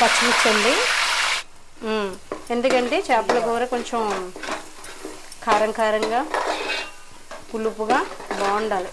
పచ్చిమిర్చి అండి మ్మ్. ఎందుకంటే చేపల కూర కొంచెం కారం కారంగా పులుపుగా బాగుండాలి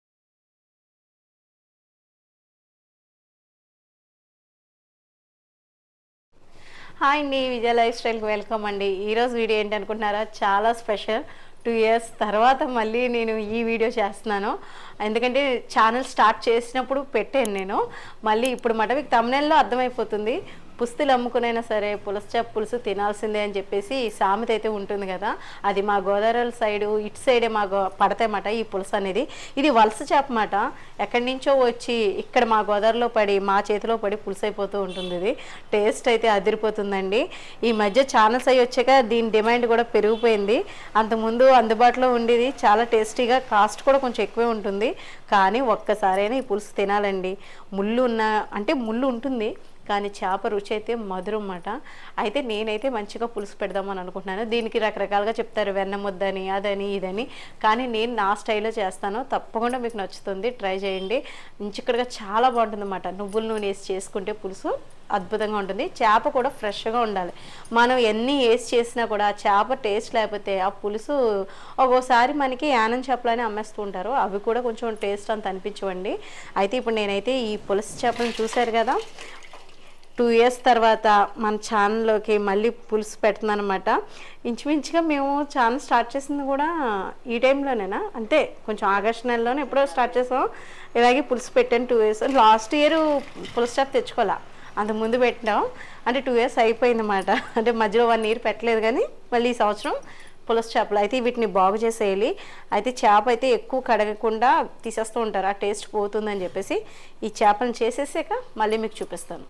హాయ్ అండి విజయ లైఫ్ స్టైల్కి వెల్కమ్ అండి ఈరోజు వీడియో ఏంటి అనుకుంటున్నారా చాలా స్పెషల్ టూ ఇయర్స్ తర్వాత మళ్ళీ నేను ఈ వీడియో చేస్తున్నాను ఎందుకంటే ఛానల్ స్టార్ట్ చేసినప్పుడు పెట్టాను నేను మళ్ళీ ఇప్పుడు మాట మీకు తమిళలో అర్థమైపోతుంది పుస్తులు అమ్ముకునైనా సరే పులస చేప పులుసు తినాల్సిందే అని చెప్పేసి ఈ సామెత అయితే ఉంటుంది కదా అది మా గోదావరి సైడు ఇటు సైడే మా గో పడతాయన్నమాట ఈ పులుసు అనేది ఇది వలస చేప మాట ఎక్కడి నుంచో వచ్చి ఇక్కడ మా గోదావరిలో పడి మా చేతిలో పడి పులుసు అయిపోతూ ఉంటుంది ఇది టేస్ట్ అయితే అదిరిపోతుందండి ఈ మధ్య ఛానల్స్ అయ్యి వచ్చాక దీని డిమాండ్ కూడా పెరిగిపోయింది అంతకుముందు అందుబాటులో ఉండేది చాలా టేస్టీగా కాస్ట్ కూడా కొంచెం ఎక్కువే ఉంటుంది కానీ ఒక్కసారైనా ఈ పులుసు తినాలండి ముళ్ళు ఉన్న అంటే ముళ్ళు ఉంటుంది కానీ చేప రుచి అయితే మధురం అన్నమాట అయితే నేనైతే మంచిగా పులుసు పెడదామని అనుకుంటున్నాను దీనికి రకరకాలుగా చెప్తారు వెన్న ముద్దని అదని ఇదని కానీ నేను నా స్టైల్లో చేస్తాను తప్పకుండా మీకు నచ్చుతుంది ట్రై చేయండి ఇంచిక్కడగా చాలా బాగుంటుంది అన్నమాట నువ్వుల నూనె వేసి చేసుకుంటే పులుసు అద్భుతంగా ఉంటుంది చేప కూడా ఫ్రెష్గా ఉండాలి మనం ఎన్ని వేసి చేసినా కూడా చేప టేస్ట్ లేకపోతే ఆ పులుసు ఒక్కోసారి మనకి యానం చేపలని అమ్మేస్తూ ఉంటారు అవి కూడా కొంచెం టేస్ట్ అంత అనిపించవండి అయితే ఇప్పుడు నేనైతే ఈ పులుసు చేపలను చూశారు కదా టూ ఇయర్స్ తర్వాత మన ఛానల్లోకి మళ్ళీ పులుసు పెడుతున్నాను అనమాట ఇంచుమించుగా మేము ఛానల్ స్టార్ట్ చేసింది కూడా ఈ టైంలోనేనా అంతే కొంచెం ఆగస్ట్ నెలలోనే ఎప్పుడో స్టార్ట్ చేసాం ఇలాగే పులుసు పెట్టాను టూ ఇయర్స్ లాస్ట్ ఇయర్ పులుసు చేప తెచ్చుకోవాలా అంత ముందు పెట్టాం అంటే టూ ఇయర్స్ అయిపోయిందన్నమాట అంటే మధ్యలో వన్ ఇయర్ పెట్టలేదు కానీ మళ్ళీ ఈ సంవత్సరం పులస చేపలు అయితే వీటిని బాగు చేసేయాలి అయితే చేప అయితే ఎక్కువ కడగకుండా తీసేస్తూ ఉంటారు ఆ టేస్ట్ పోతుందని చెప్పేసి ఈ చేపలను చేసేసాక మళ్ళీ మీకు చూపిస్తాను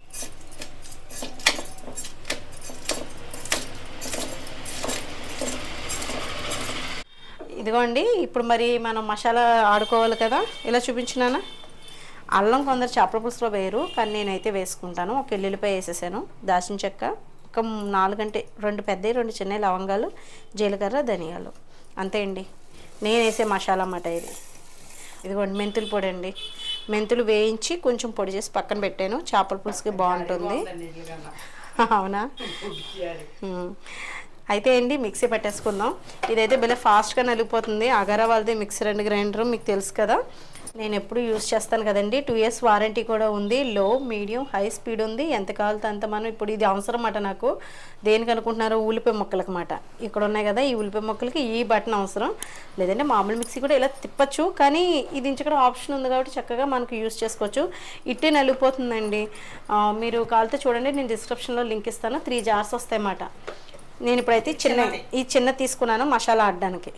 ఇదిగోండి ఇప్పుడు మరి మనం మసాలా ఆడుకోవాలి కదా ఇలా చూపించినానా అల్లం కొందరు చేపల పులుసులో వేయరు కానీ నేనైతే వేసుకుంటాను ఒక ఎల్లుల్లిపాయ వేసేసాను దాచిన చెక్క ఒక నాలుగంటే రెండు పెద్దవి రెండు చిన్న లవంగాలు జీలకర్ర ధనియాలు అంతే అండి నేను వేసే మసాలా అన్నమాట ఇది ఇదిగోండి మెంతులు పొడి అండి మెంతులు వేయించి కొంచెం పొడి చేసి పక్కన పెట్టాను చేపల పులుసుకి బాగుంటుంది అవునా ఉమ్. అయితే అండి మిక్సీ పెట్టేసుకుందాం ఇదైతే భలే ఫాస్ట్గా నలిగిపోతుంది అగారా వాళ్ళది మిక్సర్ అండ్ గ్రైండర్ మీకు తెలుసు కదా నేను ఎప్పుడు యూస్ చేస్తాను కదండి టూ ఇయర్స్ వారంటీ కూడా ఉంది లో మీడియం హై స్పీడ్ ఉంది ఎంత కావాలితే అంత మనం ఇప్పుడు ఇది అవసరం అన్నమాట నాకు దేనికి అనుకుంటున్నారో ఉల్లిపాయ మొక్కలకు మాట ఇక్కడ ఉన్నాయి కదా ఈ ఉల్లిపాయ మొక్కలకి ఈ బటన్ అవసరం లేదంటే మామూలు మిక్సీ కూడా ఇలా తిప్పచ్చు కానీ ఇది ఇంచక్కడ ఆప్షన్ ఉంది కాబట్టి చక్కగా మనకు యూస్ చేసుకోవచ్చు ఇట్టే నలిగిపోతుందండి ఆ, మీరు కావాలితే చూడండి నేను డిస్క్రిప్షన్లో లింక్ ఇస్తాను త్రీ జార్స్ వస్తాయి అన్నమాట నేను ఇప్పుడైతే చిన్న ఈ చిన్న తీసుకున్నాను మసాలా ఆడడానికి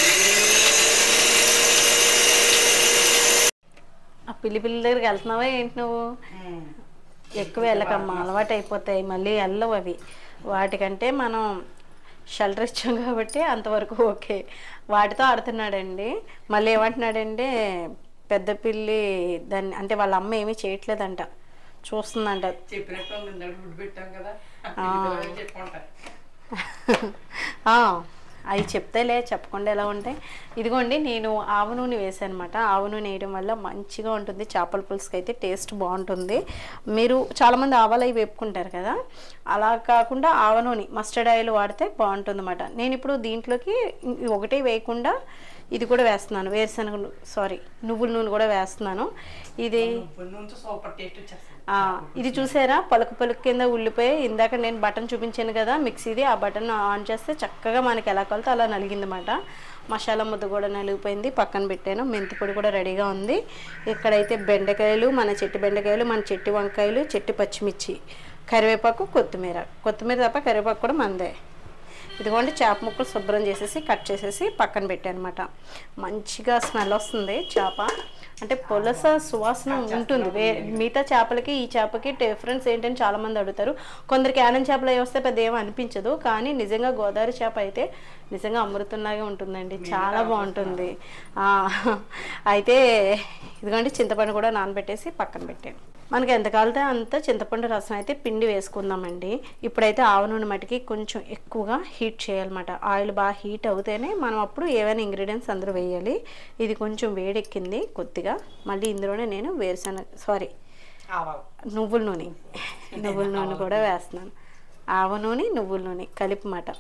ఆ పిల్లి పిల్లి దగ్గరికి వెళ్తున్నావా ఏంటి నువ్వు ఎక్కువ వెళ్ళకమ్మా అలవాటు అయిపోతాయి మళ్ళీ వెళ్ళవు అవి వాటికంటే మనం షెల్టర్ ఇచ్చాం కాబట్టి అంతవరకు ఓకే వాటితో ఆడుతున్నాడండి మళ్ళీ ఏమంటున్నాడంటే పెద్ద పిల్లి దాన్ని అంటే వాళ్ళ అమ్మ ఏమీ చేయట్లేదంట చూస్తుందంట చెప్పినట్టు ఉంది ఇందాక ఫుడ్ పెట్టాం కదా ఆ. చెప్పుకుంటా ఆ, అవి చెప్తేలే చెప్పకుండా ఎలా ఉంటాయి ఇదిగోండి నేను ఆవ నూనె వేసాను అనమాట ఆవ నూనె వేయడం వల్ల మంచిగా ఉంటుంది చేపల పులుసుకి అయితే టేస్ట్ బాగుంటుంది మీరు చాలామంది ఆవాలు అవి వేపుకుంటారు కదా అలా కాకుండా ఆవ నూనె మస్టర్డ్ ఆయిల్ వాడితే బాగుంటుంది అనమాట నేను ఇప్పుడు దీంట్లోకి ఇ- ఒకటే వేయకుండా ఇది కూడా వేస్తున్నాను వేరుశనగ సారీ నువ్వుల నూనె కూడా వేస్తున్నాను ఇది ఉప్పు నుంచి సూపర్ టేస్ట్ వచ్చేస్తుంది ఆ, ఇది చూసారా పలుకు పలుకు కింద ఉల్లిపోయి ఇందాక నేను బటన్ చూపించాను కదా మిక్సీది ఆ బటన్ ఆన్ చేస్తే చక్కగా మనకి ఎలా కొలితే అలా నలిగిందన్నమాట మసాలా ముద్ద కూడా నలిగిపోయింది పక్కన పెట్టాను మెంతి పొడి కూడా రెడీగా ఉంది ఇక్కడైతే బెండకాయలు మన చెట్టు బెండకాయలు మన చెట్టు వంకాయలు చెట్టు పచ్చిమిర్చి కరివేపాకు కొత్తిమీర కొత్తిమీర తప్ప కరివేపాకు కూడా మందే ఇదిగోండి చేప ముక్కలు శుభ్రం చేసేసి కట్ చేసేసి పక్కన పెట్టాను అనమాట మంచిగా స్మెల్ వస్తుంది చేప అంటే పులస సువాసన ఉంటుంది వే మిగతా చేపలకి ఈ చేపకి డిఫరెన్స్ ఏంటని చాలా మంది అడుగుతారు కొందరికి యానం చేపలు అవి వస్తే పెద్ద ఏమీ అనిపించదు కానీ నిజంగా గోదావరి చేప అయితే నిజంగా అమృతంలాగే ఉంటుందండి చాలా బాగుంటుంది ఆ, అయితే ఇదిగోండి చింతపండు కూడా నానబెట్టేసి పక్కన పెట్టాను మనకి ఎంత కాలితే అంత చింతపండు రసం అయితే పిండి వేసుకుందామండి ఇప్పుడైతే ఆవ నూనె మటుకి కొంచెం ఎక్కువగా హీట్ చేయాలన్నమాట ఆయిల్ బాగా హీట్ అవుతేనే మనం అప్పుడు ఏవైనా ఇంగ్రీడియంట్స్ అందరూ వేయాలి ఇది కొంచెం వేడెక్కింది కొద్దిగా మళ్ళీ ఇందులోనే నేను వేరుశనగ సారీ ఆవాలు నువ్వుల నూనె నువ్వుల నూనె కూడా వేస్తున్నాను ఆవ నూనె నువ్వుల నూనె కలిపి మాట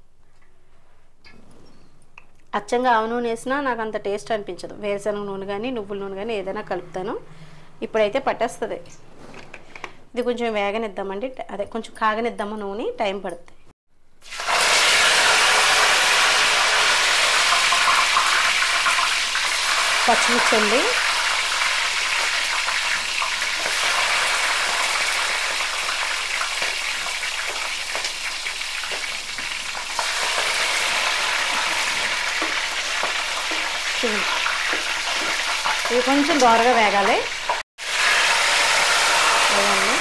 అచ్చంగా ఆవ నూనె వేసినా నాకు అంత టేస్ట్ అనిపించదు వేరుశనగ నూనె కానీ నువ్వుల నూనె కానీ ఏదైనా కలుపుతాను ఇప్పుడైతే పట్టేస్తుంది ఇది కొంచెం వేగనిద్దామండి అదే కొంచెం కాగనిద్దాము నూనె టైం పడుతుంది పచ్చిమిర్చి అండి చూడండి ఇవి కొంచెం దోరగా వేగాలి వేగండి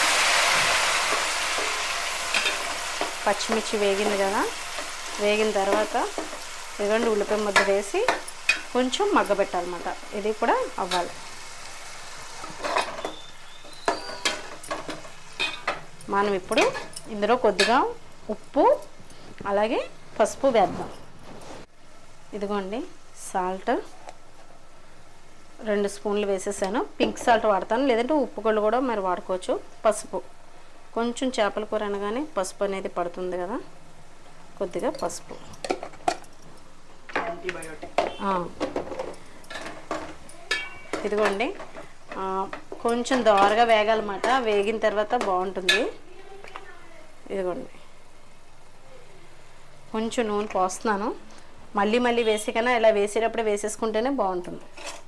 పచ్చిమిర్చి వేగింది కదా వేగిన తర్వాత ఇదిగోండి ఉల్లిపాయ ముద్ద వేసి కొంచెం మగ్గబెట్టాలన్నమాట ఇది కూడా అవ్వాలి మనం ఇప్పుడు ఇందులో కొద్దిగా ఉప్పు అలాగే పసుపు వేద్దాం ఇదిగోండి సాల్ట్ రెండు స్పూన్లు వేసేసాను పింక్ సాల్ట్ వాడతాను లేదంటే ఉప్పు కళ్ళు కూడా మరి వాడుకోవచ్చు పసుపు కొంచెం చేపల కూర అనగానే పసుపు అనేది పడుతుంది కదా కొద్దిగా పసుపు యాంటీబయోటిక్ ఆ. ఇదిగోండి ఆ, కొంచెం దోరగా వేగాలన్నమాట వేగిన తర్వాత బాగుంటుంది ఇదిగోండి కొంచెం నూనె పోస్తున్నాను మళ్ళీ మళ్ళీ వేసి కన్నా ఇలా వేసేటప్పుడు వేసేసుకుంటేనే బాగుంటుంది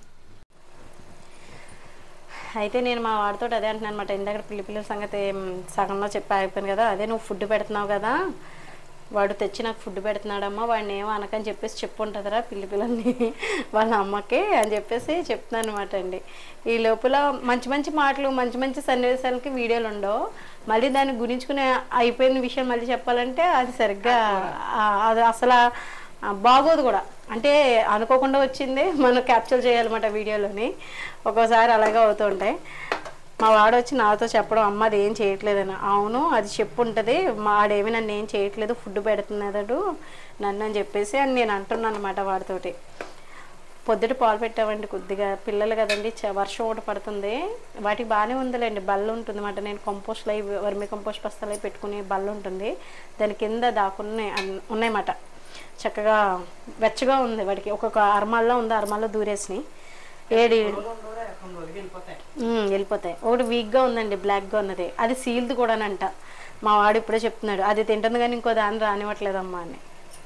అయితే నేను మా వాడితో అదే అంటున్నాను అనమాట ఇందాక పిల్లి పిల్లల సంగతి మ్, సగంలో చెప్పి ఆగిపోయాను కదా అదే నువ్వు ఫుడ్ పెడుతున్నావు కదా వాడు తెచ్చి నాకు ఫుడ్ పెడుతున్నాడమ్మా వాడిని ఏమో అనకని చెప్పేసి చెప్పుంటుందిరా పిల్లి పిల్లల్ని వాళ్ళ అమ్మకి అని చెప్పేసి చెప్తున్నాను అనమాట అండి ఈ లోపల మంచి మంచి మాటలు మంచి మంచి సన్నివేశాలకి వీడియోలు ఉండవు మళ్ళీ దాన్ని గురించుకునే అయిపోయిన విషయం మళ్ళీ చెప్పాలంటే అది సరిగ్గా ఆ, అది అసలు ఆ, బాగోదు కూడా అంటే అనుకోకుండా వచ్చింది మనం క్యాప్చర్ చేయాలన్నమాట వీడియోలోని ఒక్కోసారి అలాగే అవుతుంటాయి మా వాడు వచ్చి నాతో చెప్పడం అమ్మ అది ఏం చేయట్లేదని అవును అది చెప్పు ఉంటుంది మా వాడేమి నన్ను ఏం చేయట్లేదు ఫుడ్ పెడుతున్నాడు నన్ను అని చెప్పేసి అని నేను అంటున్నాను అనమాట వాడితోటి పొద్దుట పాలు పెట్టామండి కొద్దిగా పిల్లలు కదండి చ- వర్షం ఒకటి పడుతుంది వాటికి బాగానే ఉందిలేండి బల్ల ఉంటుంది అన్నమాట నేను కంపోస్ట్లో అవి వర్మి కంపోస్ట్ బస్తాలు అవి పెట్టుకునే బల్ల ఉంటుంది దాని కింద దాకున్నాయి అన్- ఉన్నాయన్నమాట చక్కగా వెచ్చగా ఉంది వాడికి ఒక్కొక్క అరమాల్లో ఉంది అరమాల్లో దూరేసినాయి ఏడి రెండు రోజులు రెండు రోజులకి వెళ్ళిపోతాయి ఉమ్, వెళ్ళిపోతాయి ఒకటి వీక్గా ఉందండి బ్లాక్గా ఉన్నది అది సీల్డ్ కూడానంట మా వాడు ఇప్పుడే చెప్తున్నాడు అది తింటుంది కానీ ఇంకో దాన్ని రానివ్వట్లేదమ్మా అని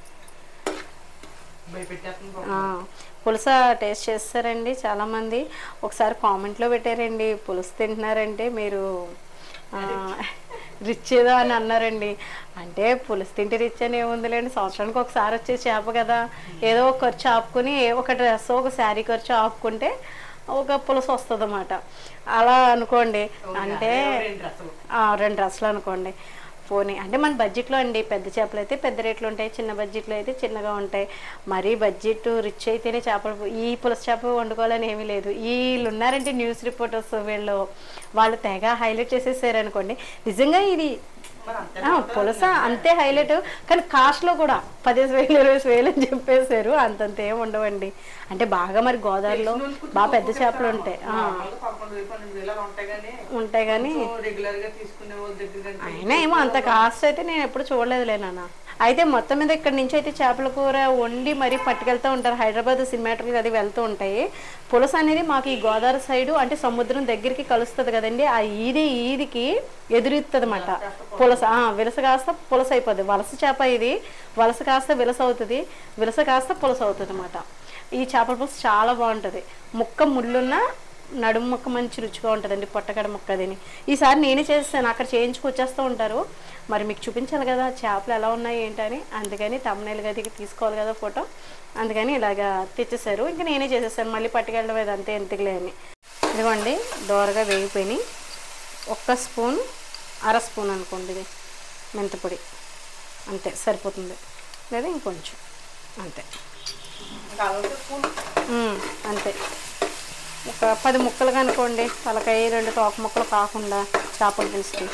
భయపెట్టేస్తుంది ఆ, పులస టేస్ట్ చేస్తారండి చాలామంది ఒకసారి కామెంట్లో పెట్టారండి పులుసు తింటున్నారంటే మీరు ఆ, రిచ్ ఏదో అని అన్నారండి అంటే పులుసు తింటే రిచ్ అని ఏముందిలేండి సంవత్సరానికి ఒకసారి వచ్చే చేప కదా ఏదో ఒక ఖర్చు ఆపుకుని ఒక డ్రెస్ ఒక శారీ ఖర్చు ఆపుకుంటే ఒక పులుసు వస్తుంది అన్నమాట అలా అనుకోండి అంటే రెండు అసలు ఆ, రెండు డ్రెస్సులు అనుకోండి పోనీ అంటే మన బడ్జెట్లో అండి పెద్ద చేపలు అయితే పెద్ద రేట్లు ఉంటాయి చిన్న బడ్జెట్లో అయితే చిన్నగా ఉంటాయి మరీ బడ్జెట్ రిచ్ అయితేనే చేపలు పు- ఈ పులస చేప వండుకోవాలని ఏమీ లేదు వీళ్ళు ఉన్నారంటే న్యూస్ రిపోర్టర్స్ వీళ్ళు వాళ్ళు తెగ హైలైట్ చేసేసారు అనుకోండి నిజంగా ఇది మరి అంతే ఆ, పులస అంతే హైలైట్ కానీ కాస్ట్లో కూడా పదిహేను వేలు ఇరవై వేలు అని చెప్పేశారు అంతంత ఏం ఉండవండి అంటే బాగా మరి గోదావరిలో బాగా పెద్ద చేపలు ఉంటాయి ఆ, నార్మల్గా పదకొండు వేలు పన్నెండు వేలు అలా ఉంటాయి కానీ ఉంటాయి కానీ రెగ్యులర్ గా తీసుకునే వాళ్ళ దగ్గర కంటే అయినా ఏమో అంత కాస్ట్ అయితే నేను ఎప్పుడు చూడలేదులే నాన్న అయితే మొత్తం మీద ఇక్కడ నుంచి అయితే చేపల కూర వండి మరీ పట్టుకెళ్తూ ఉంటారు హైదరాబాద్ సినిమాటిక్ అది వెళ్తూ ఉంటాయి పులస అనేది మాకు ఈ గోదావరి సైడు అంటే సముద్రం దగ్గరికి కలుస్తుంది కదండి ఆ ఈది ఈదికి ఎదురుస్తుంది అన్నమాట పులస ఆ, విలస కాస్త పులస అయిపోద్ది వలస చేప ఇది వలస కాస్త విలస అవుతుంది విలస కాస్త పులస అవుతుంది అన్నమాట ఈ చేపల పులుసు చాలా బాగుంటుంది ముక్క ముళ్ళున్న నడుము ముక్క మంచి రుచిగా ఉంటుందండి పొట్టగడ ముక్క అదిని ఈసారి నేనే చేస్తాను అక్కడ చేయించుకు వచ్చేస్తూ ఉంటారు మరి మీకు చూపించాలి కదా చేపలు ఎలా ఉన్నాయి ఏంటని అందుకని తమ్ముళ్ళు గదికి తీసుకోవాలి కదా ఫోటో అందుకని ఇలాగా తెచ్చేసారు ఇంకా నేనే చేసేసాను మళ్ళీ పట్టుకెళ్ళడం అది అంతే ఎంతకులే అని ఇదిగోండి దోరగా వేగిపోయినాయి ఒక్క స్పూన్ అర స్పూన్ అనుకోండి ఇది మెంతపొడి అంతే సరిపోతుంది లేదా ఇంకొంచెం అంతే కావాలంటే స్పూన్ ఉమ్, అంతే ఒక పది ముక్కలు కనుకోండి తలకాయ రెండు తోక ముక్కలు కాకుండా చేపల పులుసుకి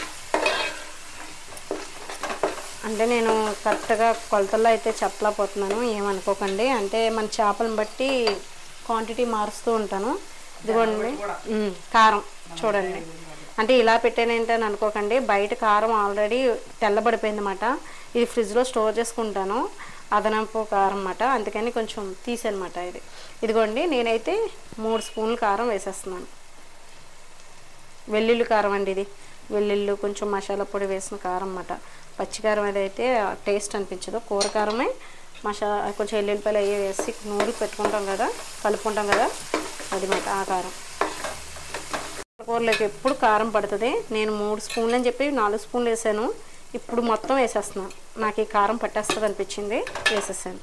అంటే నేను కరెక్ట్గా కొలతల్లో అయితే చెప్పలేకపోతున్నాను ఏమనుకోకండి అంటే మన చేపలను బట్టి క్వాంటిటీ మారుస్తూ ఉంటాను ఇదిగోండి ఉమ్, కారం చూడండి అంటే ఇలా పెట్టానేంటి అని అనుకోకండి బయట కారం ఆల్రెడీ తెల్లబడిపోయింది అనమాట ఇది ఫ్రిడ్జ్లో స్టోర్ చేసుకుంటాను అదనపు కారం అన్నమాట అందుకని కొంచెం తీసనమాట ఇది ఇదిగోండి నేనైతే మూడు స్పూన్లు కారం వేసేస్తున్నాను వెల్లుల్లి కారం అండి ఇది వెల్లుల్లి కొంచెం మసాలా పొడి వేసిన కారం అన్నమాట పచ్చికారం ఏదైతే టేస్ట్ అనిపించదు కూర కారమే మసాలా కొంచెం ఎల్లుల్లిపాయలు అవి వేసి నూరి పెట్టుకుంటాం కదా కలుపుకుంటాం కదా అది మాట ఆ కారం కూరలోకి ఎప్పుడు కారం పడుతుంది నేను మూడు స్పూన్లు అని చెప్పి నాలుగు స్పూన్లు వేసాను ఇప్పుడు మొత్తం వేసేస్తున్నాను నాకు ఈ కారం పట్టేస్తుంది అనిపించింది వేసేసాను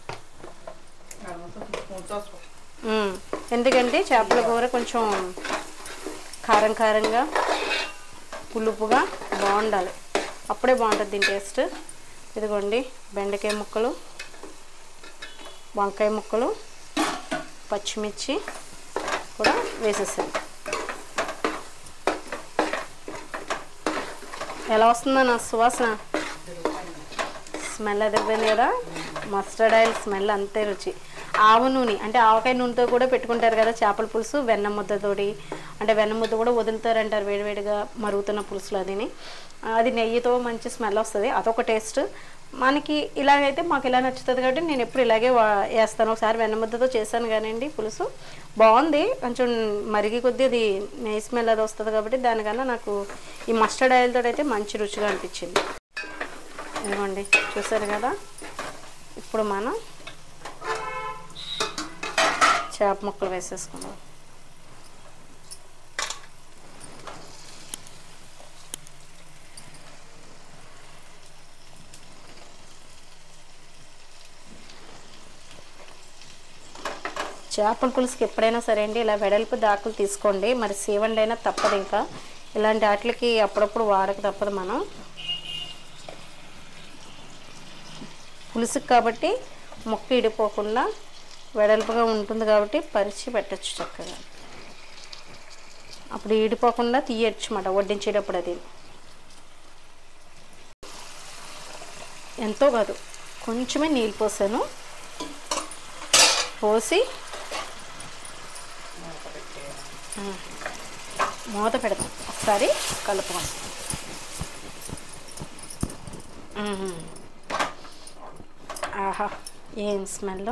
స్పూన్ సాస్ మ్మ్. ఎందుకంటే చేపల కూర కొంచెం కారం కారంగా పులుపుగా బాగుండాలి అప్పుడే బాగుంటుంది దీని టేస్ట్ ఇదిగోండి బెండకాయ ముక్కలు వంకాయ ముక్కలు పచ్చిమిర్చి కూడా వేసేసాను ఎలా వస్తుందో నా సువాసన స్మెల్ అదిరిపోయింది కదా మస్టర్డ్ ఆయిల్ స్మెల్ అంతే రుచి ఆవు నూనె అంటే ఆవకాయ నూనెతో కూడా పెట్టుకుంటారు కదా చేపల పులుసు వెన్న ముద్దతోటి అంటే వెన్న ముద్ద కూడా వదులుతారంటారు వేడివేడిగా మరుగుతున్న పులుసులు అదిని అది నెయ్యితో మంచి స్మెల్ వస్తుంది అదొక టేస్ట్ మనకి ఇలాగైతే మాకు ఇలా నచ్చుతుంది కాబట్టి నేను ఎప్పుడు ఇలాగే వా- వేస్తాను ఒకసారి వెన్న ముద్దతో చేశాను కానివ్వండి పులుసు బాగుంది కొంచెం మరిగి కొద్దీ అది నెయ్యి స్మెల్ అది వస్తుంది కాబట్టి దానికన్నా నాకు ఈ మస్టర్డ్ ఆయిల్తో అయితే మంచి రుచిగా అనిపించింది ఇదిగోండి చూసారు కదా ఇప్పుడు మనం చేప ముక్కలు వేసేసుకుందాం చేపల పులుసుకి ఎప్పుడైనా సరే అండి ఇలా వెడల్పు దాకులు తీసుకోండి మరి సీవండి అయినా తప్పదు ఇంకా ఇలాంటి వాటికి అప్పుడప్పుడు వాడక తప్పదు మనం పులుసుకి కాబట్టి మొక్క ఇడిపోకుండా వెడల్పుగా ఉంటుంది కాబట్టి పరిచి పెట్టచ్చు చక్కగా అప్పుడు ఈడిపోకుండా తీయచ్చు అన్నమాట వడ్డించేటప్పుడు అది ఎంతో కాదు కొంచెమే నీళ్ళు పోసాను పోసి ఆ, మూత పెడతాం ఒకసారి కలుపుకోండి మ్మ్. ఆహా ఏం స్మెల్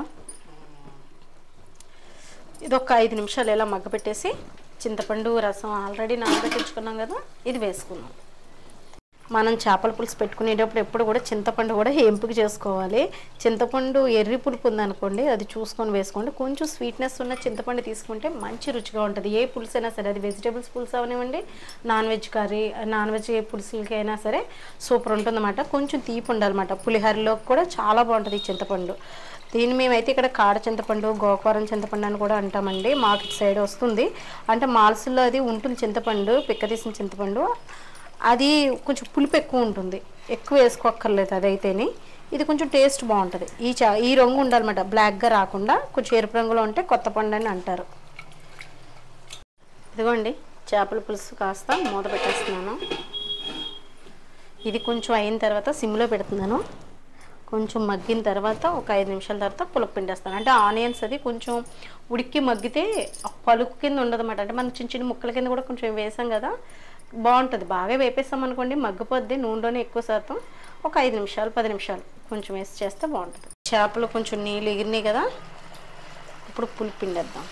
ఇది ఒక ఐదు నిమిషాలు ఇలా మగ్గపెట్టేసి చింతపండు రసం ఆల్రెడీ నానబెట్టించుకున్నాం కదా ఇది వేసుకున్నాం మనం చేపల పులుసు పెట్టుకునేటప్పుడు ఎప్పుడు కూడా చింతపండు కూడా ఎంపిక చేసుకోవాలి చింతపండు ఎర్రి పులుపు ఉందనుకోండి అది చూసుకొని వేసుకోండి కొంచెం స్వీట్నెస్ ఉన్న చింతపండు తీసుకుంటే మంచి రుచిగా ఉంటుంది ఏ పులుసు అయినా సరే అది వెజిటేబుల్స్ పులుసు అవనివ్వండి non veg curry non veg ఏ పులుసులకైనా సరే సూపర్ ఉంటుందన్నమాట కొంచెం తీపి ఉండాలన్నమాట పులిహోరలో కూడా చాలా బాగుంటుంది ఈ చింతపండు దీన్ని మేమైతే ఇక్కడ కాడ చింతపండు గోకవరం చింతపండు అని కూడా అంటామండి మాకు ఇటు సైడ్ వస్తుంది అంటే మాల్సుల్లో అది ఉంటుంది చింతపండు పిక్క తీసిన చింతపండు అది కొంచెం పులుపు ఎక్కువ ఉంటుంది ఎక్కువ వేసుకోక్కర్లేదు అదైతేనే ఇది కొంచెం టేస్ట్ బాగుంటుంది ఈ చా ఈ రంగు ఉండాలన్నమాట బ్లాక్గా రాకుండా కొంచెం ఎరుపు రంగులో ఉంటే కొత్త పండు అని అంటారు ఇదిగోండి చేపల పులుసు కాస్త మూత పెట్టేస్తున్నాను ఇది కొంచెం అయిన తర్వాత సిమ్లో పెడుతున్నాను కొంచెం మగ్గిన తర్వాత ఒక ఐదు నిమిషాల తర్వాత పులుపు పిండేస్తాను అంటే ఆనియన్స్ అది కొంచెం ఉడికి మగ్గితే ఆ పలుకు కింద ఉండదన్నమాట అంటే మనం చిన్న చిన్న ముక్కల కింద కూడా కొంచెం వేసాం కదా బాగుంటుంది బాగా వేపేస్తాం అనుకోండి మగ్గిపోద్ది నూనెలోనే ఎక్కువ శాతం ఒక ఐదు నిమిషాలు పది నిమిషాలు కొంచెం వేసి చేస్తే బాగుంటుంది చేపలు కొంచెం నీళ్ళు ఎగిరినాయి కదా ఇప్పుడు పులుపు పిండేద్దాం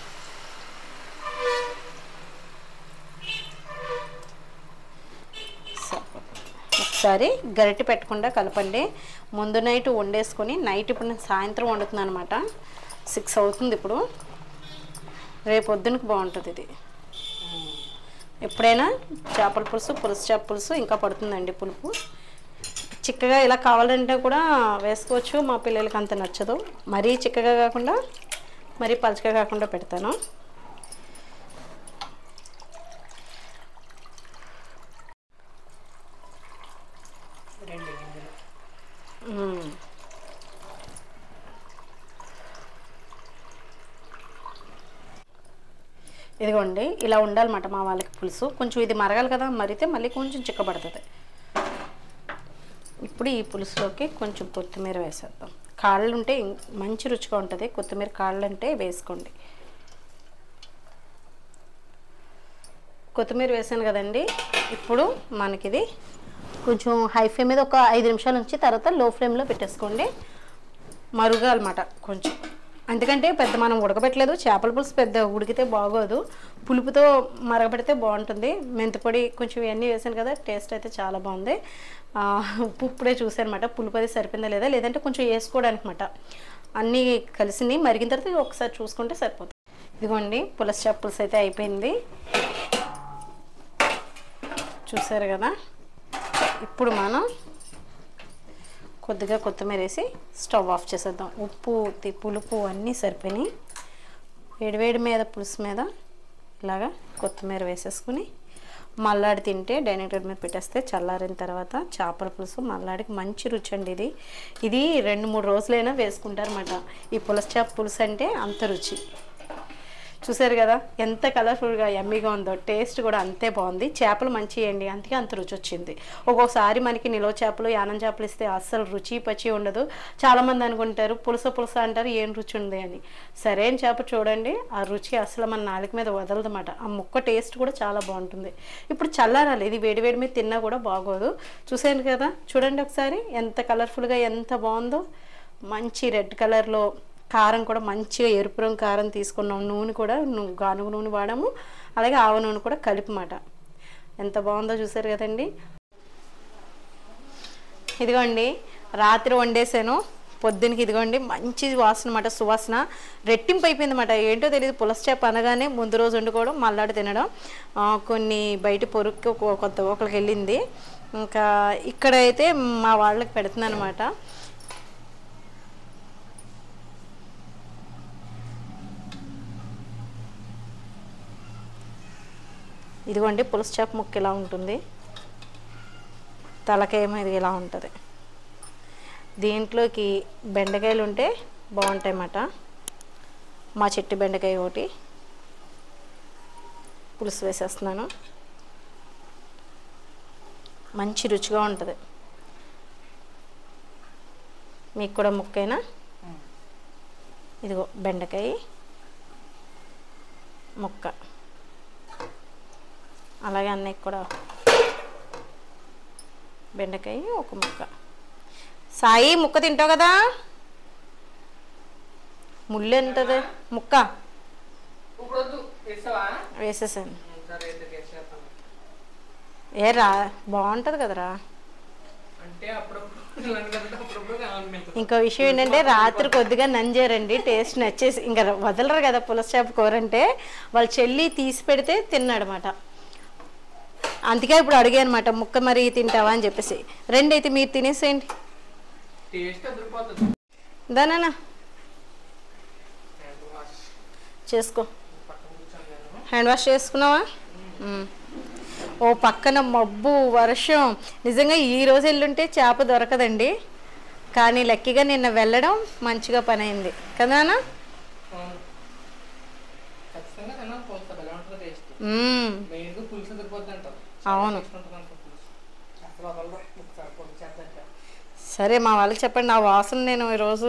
సరిపోతుంది. ఒకసారి గరిటె పెట్టకుండా కలపండి ముందు నైట్ వండేసుకొని నైట్ ఇప్పుడు నేను సాయంత్రం వండుతున్నాను అనమాట సిక్స్ అవుతుంది ఇప్పుడు రేపు పొద్దునకి బాగుంటుంది ఇది ఎప్పుడైనా చేపల పులుసు పులుసు చేప పులుసు ఇంకా పడుతుందండి పులుపు చిక్కగా ఇలా కావాలంటే కూడా వేసుకోవచ్చు మా పిల్లలకి అంత నచ్చదు మరీ చిక్కగా కాకుండా మరీ పలచగా కాకుండా పెడతాను రెండు గింజలు మ్మ్. ఇదిగోండి ఇలా ఉండాలన్నమాట మా వాళ్ళకి పులుసు కొంచెం ఇది మరగాలి కదా మరిగితే మళ్ళీ కొంచెం చిక్కబడుతుంది ఇప్పుడు ఈ పులుసులోకి కొంచెం కొత్తిమీర వేసేద్దాం కాళ్ళు ఉంటే ఇం- మంచి రుచిగా ఉంటుంది కొత్తిమీర కాళ్ళు అంటే వేసుకోండి కొత్తిమీర వేసాను కదండి ఇప్పుడు మనకిది కొంచెం హై ఫ్లేమ్ మీద ఒక ఐదు నిమిషాలు ఉంచి తర్వాత లో ఫ్లేమ్లో పెట్టేసుకోండి మరుగాలన్నమాట కొంచెం ఎందుకంటే పెద్ద మనం ఉడకబెట్టలేదు చేపల పులుసు పెద్ద ఉడికితే బాగోదు పులుపుతో మరగబెడితే బాగుంటుంది మెంతిపొడి కొంచెం ఇవన్నీ వేసాను కదా టేస్ట్ అయితే చాలా బాగుంది ఆ, ఉప్పు ఇప్పుడే చూసాను అనమాట పులుపు అది సరిపోయిందా లేదా లేదంటే కొంచెం వేసుకోవడానికి అనమాట అన్నీ కలిసి మరిగిన తర్వాత ఒకసారి చూసుకుంటే సరిపోతుంది ఇదిగోండి పులస చేప పులుసు అయితే అయిపోయింది చూసారు కదా ఇప్పుడు మనం కొద్దిగా కొత్తిమీర వేసి స్టవ్ ఆఫ్ చేసేద్దాం ఉప్పు తి- పులుపు అన్నీ సరిపోయినాయి వేడివేడి మీద పులుసు మీద ఇలాగా కొత్తిమీర వేసేసుకుని మల్లాడి తింటే డైనింగ్ టేబుల్ మీద పెట్టేస్తే చల్లారిన తర్వాత చేపల పులుసు మల్లాడికి మంచి రుచి అండి ఇది ఇది రెండు మూడు రోజులైనా వేసుకుంటారన్నమాట ఈ పులస చేప పులుసు అంటే అంత రుచి చూసారు కదా ఎంత కలర్ఫుల్గా ఎమ్మీగా ఉందో టేస్ట్ కూడా అంతే బాగుంది చేపలు మంచివి అండి అందుకే అంత రుచి వచ్చింది ఒక్కొక్కసారి మనకి నిలవ చేపలు యానం చేపలు ఇస్తే అస్సలు రుచి పచ్చి ఉండదు చాలామంది అనుకుంటారు పులుస పులుస అంటారు ఏం రుచి ఉంది అని సరైన చేప చూడండి ఆ రుచి అసలు మన నాలుక మీద వదలదన్నమాట ఆ ముక్క టేస్ట్ కూడా చాలా బాగుంటుంది ఇప్పుడు చల్లారాలి ఇది వేడి వేడి మీద తిన్నా కూడా బాగోదు చూసాను కదా చూడండి ఒకసారి ఎంత కలర్ఫుల్గా ఎంత బాగుందో మంచి రెడ్ కలర్లో కారం కూడా మంచిగా ఎరుపు రంగు కారం తీసుకున్నాం నూనె కూడా ను- గానుగ నూనె వాడాము అలాగే ఆవ నూనె కూడా కలిపమాట ఎంత బాగుందో చూసారు కదండి ఇదిగోండి రాత్రి వండేసాను పొద్దునకి ఇదిగోండి మంచి వాసన అన్నమాట సువాసన రెట్టింపు అయిపోయింది అనమాట ఏంటో తెలియదు పులస చేప అనగానే ముందు రోజు వండుకోవడం మల్లాడి తినడం ఆ, కొన్ని బయట పొరుక్కి ఒక- కొత్త ఒకరికి వెళ్ళింది ఇంకా ఇక్కడైతే మా వాళ్ళకి పెడుతున్నాను అనమాట ఇదిగోండి పులుసు చేప ముక్క ఇలా ఉంటుంది తలకేమో ఇది ఇలా ఉంటుంది దీంట్లోకి బెండకాయలు ఉంటే బాగుంటాయి అన్నమాట మా చెట్టు బెండకాయ ఒకటి పులుసు వేసేస్తున్నాను మంచి రుచిగా ఉంటుంది మీకు కూడా ముక్కైనా ఇదిగో బెండకాయ ముక్క అలాగే అన్నయ్య కూడా బెండకాయ ఒక ముక్క సాయి ముక్క తింటావు కదా ముళ్ళు ఎంతది ముక్క ఇప్పుడు వద్దు వేస్తావా వేసేసాను సరే అయితే వేసేస్తాను ఏ రా బాగుంటుంది కదరా అంటే అప్పుడప్పుడు ఇలాంటి కదా అప్పుడప్పుడు కావాలనిపించదు ఇంకో విషయం ఏంటంటే రాత్రి కొద్దిగా నంజారండి టేస్ట్ నచ్చేసి ఇంకా వదలరు కదా పులస చేప కూర అంటే వాళ్ళ చెల్లి తీసి పెడితే తిన్నాడనమాట అందుకే ఇప్పుడు అడిగాను అనమాట ముక్క మరి తింటావా అని చెప్పేసి రెండు అయితే మీరు తినేసేయండి టేస్ట్ అదిరిపోతుంది దానా హ్యాండ్ వాష్ చేసుకో పక్కన కూర్చొని నేను హ్యాండ్ వాష్ చేసుకున్నావా మ్మ్. ఓ పక్కన మబ్బు వర్షం నిజంగా ఈ రోజు ఎల్లుంటే చేప దొరకదండి కానీ లక్కీగా నిన్న వెళ్ళడం మంచిగా పని అయింది కదా నాన్న? అవును ఖచ్చితంగా తిన్నాను పోతుంది ఎలా ఉంటుంది టేస్ట్ మ్మ్. మెయిన్గా పులుసు అదిరిపోద్ది అంటారు అవును. ఉంటుంది అంట పులుసు అసలు వదలదు ఒకసారి పొడి చేద్దంట సరే మా వాళ్ళకి చెప్పండి నా వాసన నేను ఈరోజు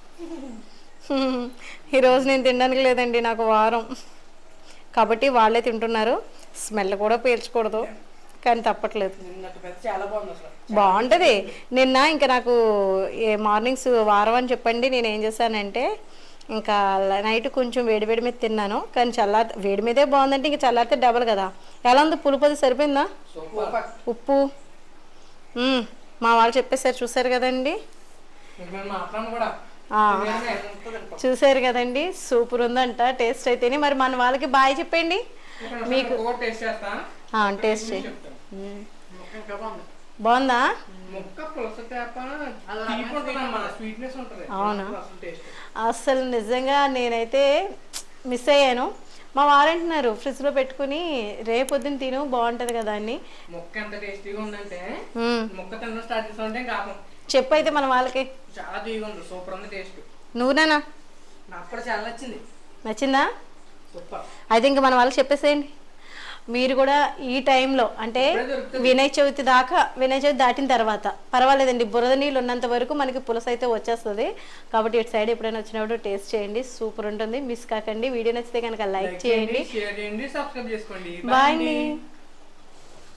ఈరోజు నేను తినడానికి లేదండి నాకు వారం కాబట్టి వాళ్ళే తింటున్నారు స్మెల్ కూడా పీల్చకూడదు కానీ తప్పట్లేదు నిన్నట్టు పెద్ద చాలా బాగుంది అసలు బాగుంటుంది నిన్న ఇంకా నాకు ఏ మార్నింగ్స్ వారం అని చెప్పండి నేను ఏం చేశానంటే ఇంకా నైట్ కొంచెం వేడి వేడి మీద తిన్నాను కానీ చల్లారి వేడి మీదే బాగుందంటే ఇంకా చల్లారితే డబల్ కదా ఎలా ఉంది పులుపు అది సరిపోయిందా సూపర్ ఉప్పు మ్మ్. మా వాళ్ళు చెప్పేసారు చూసారు కదండి మీరు మేము మాట్లాడను కూడా ఆ. తినేది ఎంత ఉంటుంది అనుకో. చూసారు కదండి సూపర్ ఉందంట టేస్ట్ అయితేనే మరి మన వాళ్ళకి బాయ్ చెప్పండి ఇక్కడ మీకు- ముక్క కూడా టేస్ట్ చేస్తా ఆ, టేస్ట్ చేయి. చెప్తాను మ్మ్. ముక్క ఇంకా బాగుంది బాగుందా ముక్క పులస చేప తీపి ఉంటుంది అమ్మా స్వీట్నెస్ ఉంటుంది అవునా? అసలు టేస్ట్ అసలు నిజంగా నేనైతే మిస్ అయ్యాను మా వారు అంటున్నారు ఫ్రిడ్జ్లో పెట్టుకుని రేపొద్దున తిను బాగుంటుంది కదా అని ముక్క ఎంత టేస్టీగా ఉందంటే మ్మ్. ముక్క తినడం స్టార్ట్ చేస్తుంటే ఇంకా ఆపం చెప్పు అయితే మన వాళ్ళకి చాలా తీగా ఉంది సూపర్ ఉంది టేస్ట్ నువ్వునా నాకు కూడా చాలా నచ్చింది నచ్చిందా సూపర్ అయితే ఇంకా మన వాళ్ళకి చెప్పేసేయండి మీరు కూడా ఈ టైంలో అంటే ఇప్పుడే దొరుకుతుంది. వినాయక చవితి దాకా వినాయక చవితి దాటిన తర్వాత పర్వాలేదండి బురద నీళ్ళు ఉన్నంత వరకు మనకి పులుసు అయితే వచ్చేస్తుంది కాబట్టి ఇటు సైడ్ ఎప్పుడైనా వచ్చినప్పుడు టేస్ట్ చేయండి సూపర్ ఉంటుంది మిస్ కాకండి వీడియో నచ్చితే కనుక లైక్ చేయండి షేర్ చేయండి సబ్స్క్రైబ్ చేసుకోండి బాయ్ అండి